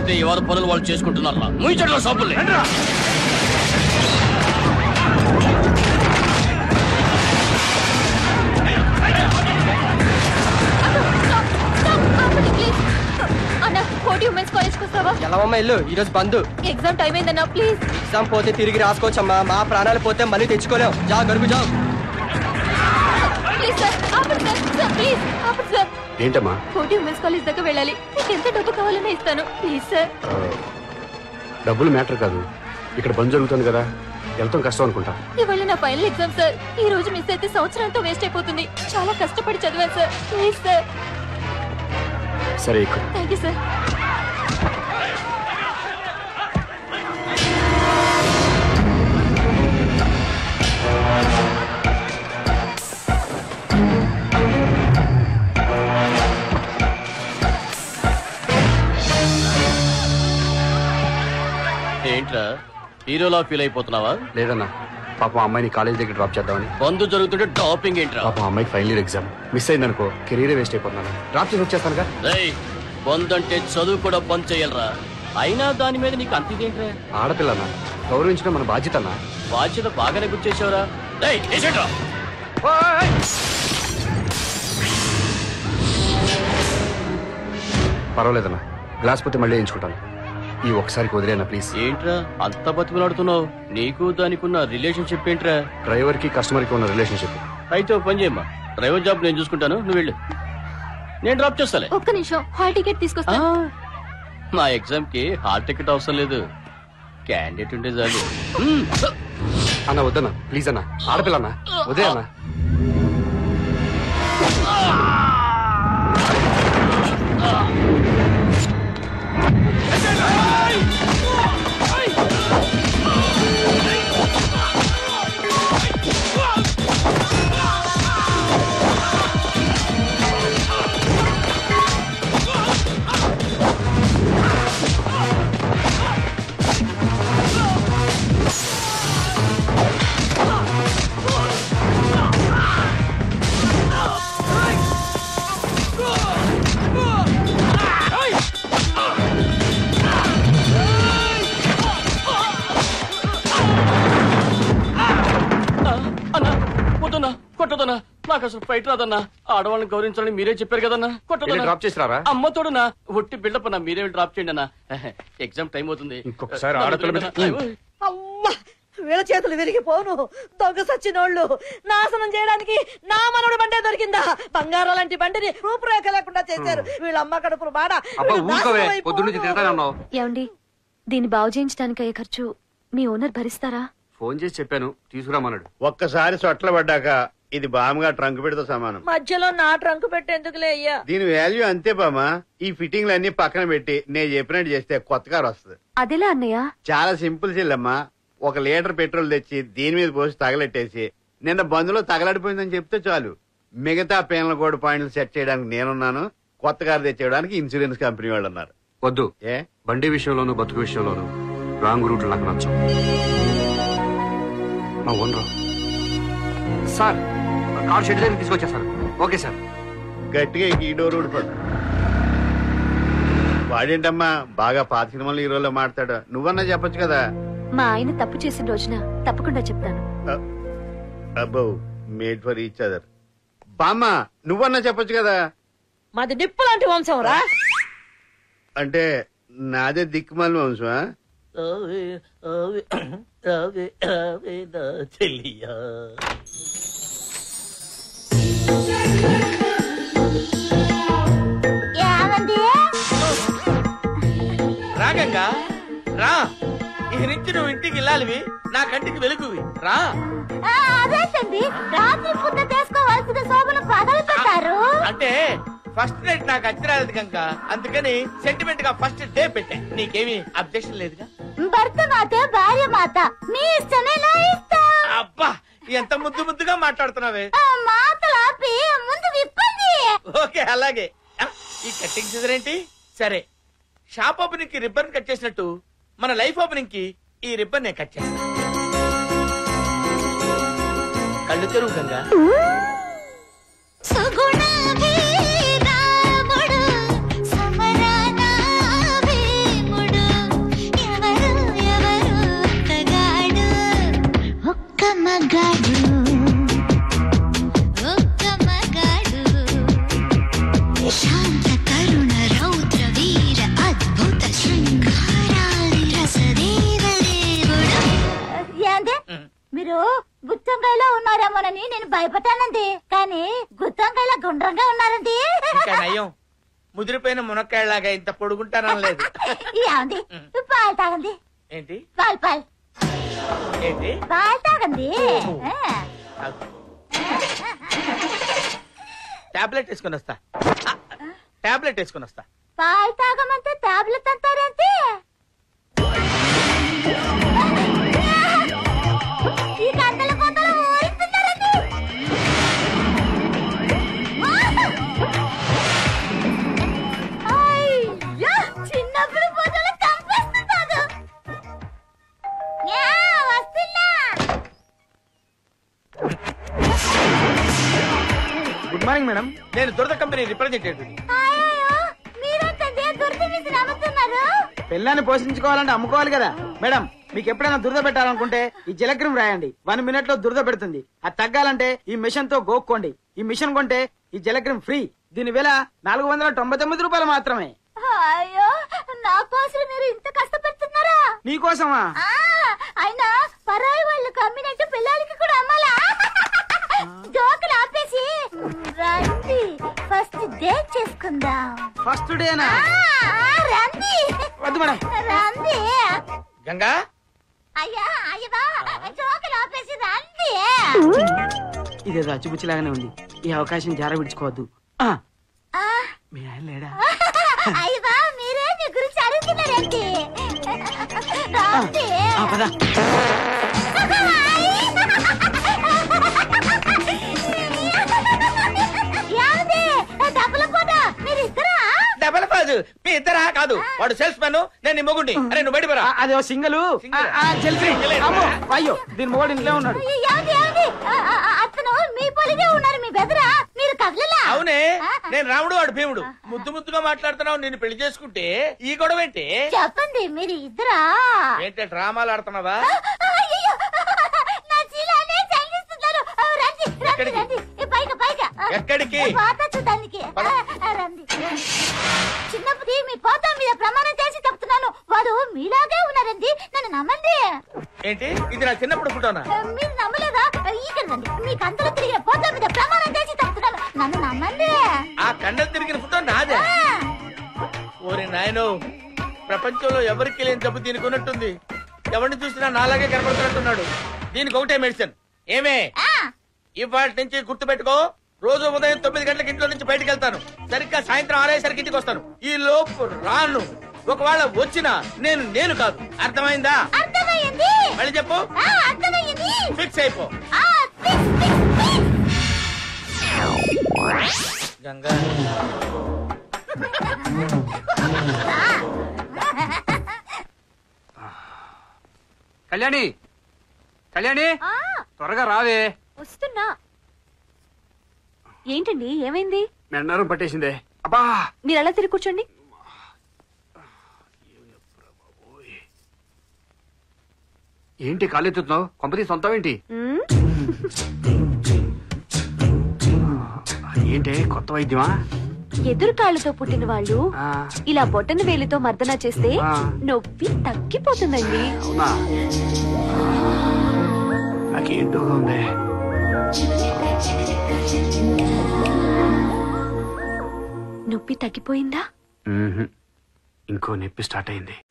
లేకపోతే ఎవరి పనులు వాళ్ళు చేసుకుంటున్నారా ముయించట్ల షాపుల్ని అన్న కోటి ఉమెన్స్ కాలేజ్కి వస్తావా ఎలా అమ్మా ఇల్లు ఈ రోజు బంద్ ఎగ్జామ్ టైం అయిందన్నా ప్లీజ్ ఎగ్జామ్ పోతే తిరిగి రాసుకోవచ్చమ్మా మా ప్రాణాలు పోతే మళ్ళీ తెచ్చుకోలేం జా గరుగు జా ప్లీజ్ సార్ ఆపండి సార్ సార్ ప్లీజ్ ఆపండి సార్ ఏంటమ్మా కోటి ఉమెన్స్ కాలేజ్ దాకా వెళ్ళాలి మీకు ఎంత డబ్బు కావాలన్నా ఇస్తాను ప్లీజ్ సార్ ఆ, డబ్బులు మ్యాటర్ కాదు ఇక్కడ బంద్ జరుగుతుంది కదా వెళ్తాం కష్టం అనుకుంటా ఇవాళ నా ఫైనల్ ఎగ్జామ్ సార్ ఈ రోజు మిస్ అయితే సంవత్సరంతో వేస్ట్ అయిపోతుంది చాలా కష్టపడి చదివాను సార్ ప్లీజ్ సార్ సరే ఇక్కడ థ్యాంక్ యూ సార్ ఏంట్రా హీరోలా ఫీల్ అయిపోతున్నావా లేదన్నా పాపం అమ్మాయిని కాలేజ్ దగ్గర డ్రాప్ చేద్దామని బంధు జరుగుతుంటే టాపింగ్ ఏంట్రా పాపం అమ్మాయికి ఫైనల్ ఇయర్ ఎగ్జామ్ మిస్ అయిందనుకో కెరీరే వేస్ట్ అయిపోతున్నాను డ్రాప్ చేసి వచ్చేస్తానుగా రేయ్ బంద్ అంటే చదువు కూడా బంద్ చేయాలరా అయినా దాని మీద నీకు అంత ఇదేంట్రా ఆడపిల్లనా గౌరవించడం మన బాధ్యత అన్నా బాధ్యత బాగానే గుర్చేసావురా రేయ్ వేసేట్రా పర్వాలేదన్నా గ్లాస్ పోతే మళ్ళీ వేయించుకుంటాను ఈ ఒక్కసారికి వదిలేనా ప్లీజ్ ఏంట్రా అంత బతిమలాడుతున్నావు నీకు దానికున్న రిలేషన్షిప్ ఏంట్రా డ్రైవర్ కి కస్టమర్ కి ఉన్న రిలేషన్షిప్ అయితే ఓ పని చేయమ్మా డ్రైవర్ జాబ్ నేను చూసుకుంటాను నువ్వు వెళ్ళు నేను డ్రాప్ చేస్తాలే ఒక్క నిమిషం హాల్ టికెట్ తీసుకొస్తా ఆ, మా ఎగ్జామ్ కి హాల్ టికెట్ అవసరం లేదు క్యాండిడేట్ ఉంటే చాలు మ్మ్. అన్న వద్దన్నా ప్లీజ్ అన్నా ఆడపిల్లన్నా వదే అన్నా ఆ, అన్నా వద్దన్నా కొట్టదన్నా నాకు అసలు ఫైట్ రాదన్నా ఆడవాళ్ళని గౌరవించాలని మీరే చెప్పారు కదన్నా వెళ్ళి కొట్టదన్నా డ్రాప్ చేసి రారా అమ్మ తోడునా ఒట్టి బిల్డప్ అన్నా మీరే డ్రాప్ చేయండి అన్న ఎగ్జామ్ టైం అవుతుంది ఇంకొకసారి ఆడపిల్ల మీద- అమ్మా వీళ్ళ చేతులు విరిగిపోను దొంగ సచ్చినోళ్ళు నాశనం చేయడానికి నా మనవడి బండే దొరికిందా బంగారం లాంటి బండిని రూపురేఖ లేకుండా చేశారు వీళ్ళ అమ్మ కడుపులు బాడ అబ్బా వీళ్ళు ఊరుకోవే నాశనం అయిపోను. పొద్దున్నుంచి తిడతానే ఉన్నావు ఏమండి దీన్ని బాగు చేయించడానికి అయ్యే ఖర్చు మీ ఓనర్ భరిస్తారా ఫోన్ చేసి చెప్పాను తీసుకురామన్నాడు ఒక్కసారి సొట్ల పడ్డాక ఇది బామ్గా ట్రంక్ పెడితో సమానం మధ్యలో నా ట్రంక్ పెట్టేందుకులే అయ్యా దీని వాల్యూ అంతే బామా ఈ ఫిట్టింగ్లు అన్ని పక్కన పెట్టి నేను చెప్పినట్టు చేస్తే కొత్త కారు వస్తుంది అదెలా అన్నయ్య చాలా సింపుల్ చెల్లమ్మా ఒక లీటర్ పెట్రోల్ తెచ్చి దీని మీద పోసి తగలెట్టేసి నిన్న బందులో తగలడిపోయిందని చెప్తే చాలు మిగతా పేనల కోడ్ పాయింట్లు సెట్ చేయడానికి నేనున్నాను కొత్త కారు తెచ్చేయడానికి ఇన్సూరెన్స్ కంపెనీ వాళ్ళు ఉన్నారు వద్దు ఏ బండి విషయంలోను బతుకు విషయంలోను రాంగ్ రూట్ నాకు నచ్చం మా ఓనర్ సార్ కార్ షెడ్ దగ్గర తీసుకొచ్చేసారు ఓకే సార్ గట్టిగా ఈ డోర్ ఊడిపడు వాడేంటమ్మా బాగా పాత సినిమాలు హీరోలో మాడతాడు నువ్వన్నా చెప్పొచ్చు కదా మా ఆయన తప్పు చేసిన రోజున తప్పకుండా చెప్తాను అబ్బో మేడ్ ఫర్ ఈచ్ అదర్ బామ్మ నువ్వన్నా చెప్పొచ్చు కదా మాది నిప్పు లాంటి వంశం రా అంటే నాదే దిక్కుమాలి వంశమా రాగంగా రా ఇక నుంచి నువ్వు ఇంటికి వెళ్ళాలివి నా కంటికి వెలుగువి రా అదేంటండి రాత్రి పూట చేసుకోవాల్సిన శోభను పగలు పెట్టారు అంటే ఫస్ట్ నైట్ నాకు అచ్చరాలేదు కనుక అందుకని సెంటిమెంట్ గా ఫస్ట్ డే పెట్టా నీకేమి అబ్జెక్షన్ లేదుగా భర్త మాత భార్య మాత మీ ఇష్టమే నా ఇష్టం అబ్బా ఎంత ముద్దు ముద్దుగా మాట్లాడుతున్నావే మాటలు ఆపి ముందు విప్పండి ఓకే అలాగే ఆ, ఈ కట్టింగ్ సీజన్ ఏంటి సరే షాప్ ఓపెనింగ్ కి రిబ్బన్ కట్ చేసినట్టు మన లైఫ్ ఓపెనింగ్ కి ఈ రిబ్బన్ నేను కట్ చేస్తా కళ్ళు తెరువు గంగా సుగుణాభి రాముడు సమరాన భీముడు మగాడు ఒక్క మగాడు శాంత కరుణ రౌద్ర వీర అద్భుత శృంగారాది రసదేవ దేవుడు ఏంది మీరు గుత్తంకాయలో ఉన్నారేమోనని నేను భయపడ్డానండి కానీ గుత్తంకాయలో గుండ్రంగా ఉన్నారండి ఇంకా నయం ముదిరిపోయిన మునక్కాయలాగా ఇంత పొడుగుంటానని లేదు ఏమండి పాలు తాగండి ఏంటి పాలు పాలు ఏంటి పాలు తాగండి ఆ. టాబ్లెట్ వేసుకొని వస్తా ఆ, టాబ్లెట్ వేసుకొని వస్తా పాలు తాగమంటే టాబ్లెట్ అంటారేంటి ఈ గంటల కోతలు ఊరిస్తున్నారండి అయ్యో చిన్నప్పుడు ఫోటోలు చంపేస్తున్నాడు యా, వస్తున్నా గుడ్ మార్నింగ్ మేడం నేను దురద కంపెనీ రిప్రజెంటేటివ్ అయ్యో మీరేంటండి దుర్ది మిసి నమ్ముతున్నారు పెళ్ళాన్ని పోషించుకోవాలంటే అమ్ముకోవాలి కదా మేడం మీకు ఎప్పుడైనా దురద పెట్టాలనుకుంటే ఈ జలక్రీమ్ రాయండి వన్ మినిట్ లో దురద పెడుతుంది అది తగ్గాలంటే ఈ మిషన్ తో గోక్కోండి ఈ మిషన్ కొంటే ఈ జలక్రీమ్ ఫ్రీ దీని విల నాలుగు వందల తొంభై తొమ్మిది రూపాయలు మాత్రమే అయ్యో నా కోసం మీరు ఇంత కష్టపెడుతున్నారా నీకోసమా ఆ, అయినా పరాయి వాళ్ళు కమ్మినట్టు పిల్లలకి కూడా అమ్మాలా జోకులు ఆపేసి రండి ఫస్ట్ డేట్ చేసుకుందాం ఫస్ట్ డేనా ఆ, ఆ, రండి వద్దు మేడం రండి గంగా అయ్యా అయ్యా జోకులు ఆపేసి రండి ఇదేదో అచ్చుపుచ్చిలాగానే ఉంది ఈ అవకాశం జార విడుచుకోవద్దు ఆ, ఆ, మీ ఆయన లేడా అయ్యా మీరే మీ గురించి అడుగుతున్నారండి రండి ఆ, పద ఏమండి? డబ్బుల పూట మీరు ఇద్దరా డబల్ కాదు మీ ఇద్దరా కాదు వాడు సేల్స్ మ్యాన్ నేను నీ మొగుండి అరే నువ్వు బయట ఆ, అదే సింగల్ సింగిల్. జల్సీ అమ్మో అయ్యో దీని మొగడు ఇంట్లో ఉన్నాడు ఏమండి ఏమండి ఆ, ఆ, ఆ, అతను మీ పొలిగే ఉన్నారు మీ బెదరా మీరు కదలలా అవునే నేను రాముడు వాడు భీముడు ముద్దు ముద్దుగా మాట్లాడుతున్నావు నేను పెళ్లి చేసుకుంటే ఈ గొడవ ఏంటి చెప్పండి మీరు ఇద్దరా ఏంటి డ్రామాలు ఆడుతున్నావా అయ్యయ్యో, నా చీలానే చంగిస్తున్నారు ఆ, రండి రండి ఎక్కడికి? రండి ఏ, పైగా పైగా ఆ, ఎక్కడికి? పాత చూడడానికి పద. ఆ, రండి చిన్నప్పటి మీ పోత మీద ప్రమాణం చేసి చెప్తున్నాను వాడు మీలాగే ఉన్నారండి నన్ను నమ్మండి ఏంటి ఇది నా చిన్నప్పుడు ఫోటోనా ఆ, మీరు నమ్మలేదా ఆ, ఇక్కడ రండి మీకు అంతలో తిరిగిన పోత మీద ప్రమాణం చేసి చెప్తున్నాను నన్ను నమ్మండి ఆ కండలు తిరిగిన ఫోటో నాదే ఆ, ఓరి నాయనో ప్రపంచంలో ఎవరికి లేని జబ్బు దీనికి ఉన్నట్టుంది ఎవరిని చూసినా నాలాగే కనపడుతున్నట్టున్నాడు దీనికి ఒకటే మెడిసిన్ ఏమే ఆ, ఇవాటి నుంచి గుర్తు పెట్టుకో రోజు ఉదయం తొమ్మిది గంటలకు ఇంట్లో నుంచి బయటకు వెళ్తాను సరిగ్గా సాయంత్రం ఆరేసరికి ఇంటికి వస్తాను ఈ లోపు రాను ఒకవేళ వచ్చినా నేను నేను కాదు అర్థమైందా అర్థమయ్యింది మళ్ళీ చెప్పు ఆ, అర్థమయ్యింది ఫిక్స్ అయిపో ఆ, fix, fix, fix. Ganga Kalyani Kalyani ఆ, త్వరగా రావే వస్తున్నా ఏంటండి ఏమైంది మెండారం పట్టేసిందే అబ్బా మీరు ఎలా తిరిగి కూర్చోండి ఏంటి కాలెత్తుతున్నావు కొంపతి సొంతం ఏంటి మ్మ్? ఏంటి కొత్త వైద్యమా ఎదురు కాళ్ళతో పుట్టిన వాళ్ళు ఆ, ఇలా బొట్టన వేలితో మర్దన చేస్తే ఆ. నొప్పి తగ్గిపోతుందండి అవునా నాకేంటో ఉంది నొప్పి తగ్గిపోయిందా మ్మ్హ్. ఇంకో నొప్పి స్టార్ట్ అయింది